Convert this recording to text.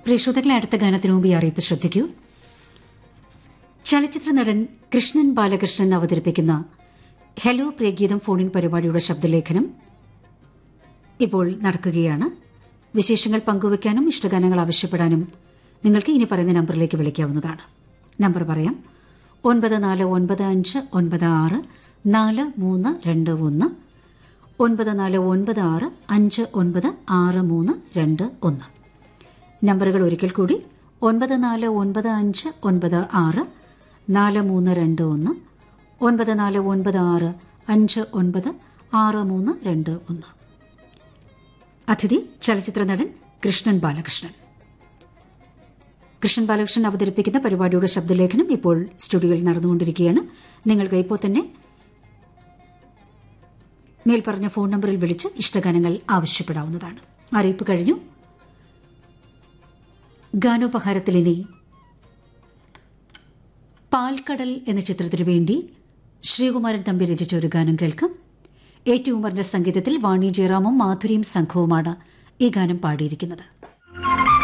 പ്രിയ ശ്രോതാക്കളെ അടുത്ത ഗാനത്തിനു മുമ്പ് ഈ അറിയിപ്പ് ശ്രദ്ധിക്കൂ ചലച്ചിത്ര നടൻ കൃഷ്ണൻ ബാലകൃഷ്ണൻ അവതരിപ്പിക്കുന്ന ഹലോ പ്രിയഗീതം ഫോണിൻ പരിപാടിയുടെ ശബ്ദലേഖനം ഇപ്പോൾ നടക്കുകയാണ് വിശേഷങ്ങൾ പങ്കുവയ്ക്കാനും ഇഷ്ടഗാനങ്ങൾ ആവശ്യപ്പെടാനും നിങ്ങൾക്ക് ഇനി പറയുന്ന നമ്പറിലേക്ക് വിളിക്കാവുന്നതാണ് നമ്പർ പറയാം ഒൻപത് നാല് ഒൻപത് അഞ്ച് ഒൻപത് ആറ് നാല് മൂന്ന് രണ്ട് ഒന്ന് ഒൻപത് നാല് ഒൻപത് ആറ് അഞ്ച് ഒൻപത് ആറ് മൂന്ന് രണ്ട് ഒന്ന് നമ്പറുകൾ ഒരിക്കൽ കൂടി ഒൻപത് നാല് ഒൻപത് അഞ്ച് ഒൻപത് ആറ് നാല് മൂന്ന് രണ്ട് ഒന്ന് ഒൻപത് നാല് ഒൻപത് ആറ് അഞ്ച് ഒൻപത് ആറ് മൂന്ന് രണ്ട് ഒന്ന് അതിഥി ചലച്ചിത്ര നടൻ കൃഷ്ണൻ ബാലകൃഷ്ണൻ കൃഷ്ണൻ ബാലകൃഷ്ണൻ അവതരിപ്പിക്കുന്ന പരിപാടിയുടെ ശബ്ദലേഖനം ഇപ്പോൾ സ്റ്റുഡിയോയിൽ നടന്നുകൊണ്ടിരിക്കുകയാണ് നിങ്ങൾക്ക് ഇപ്പോൾ തന്നെ മേൽപ്പറഞ്ഞ ഫോൺ നമ്പറിൽ വിളിച്ച് ഇഷ്ടഗാനങ്ങൾ ആവശ്യപ്പെടാവുന്നതാണ് അറിയിപ്പ് കഴിഞ്ഞു ഗാനോപഹാരത്തിലിനി പാൽക്കടൽ എന്ന ചിത്രത്തിനു വേണ്ടി ശ്രീകുമാരൻ തമ്പി രചിച്ച ഒരു ഗാനം കേൾക്കാം എ ടി ഉമറിന്റെ സംഗീതത്തിൽ വാണി ജയറാമും മാധുരിയും സംഘവുമാണ് ഈ ഗാനം പാടിയിരിക്കുന്നത്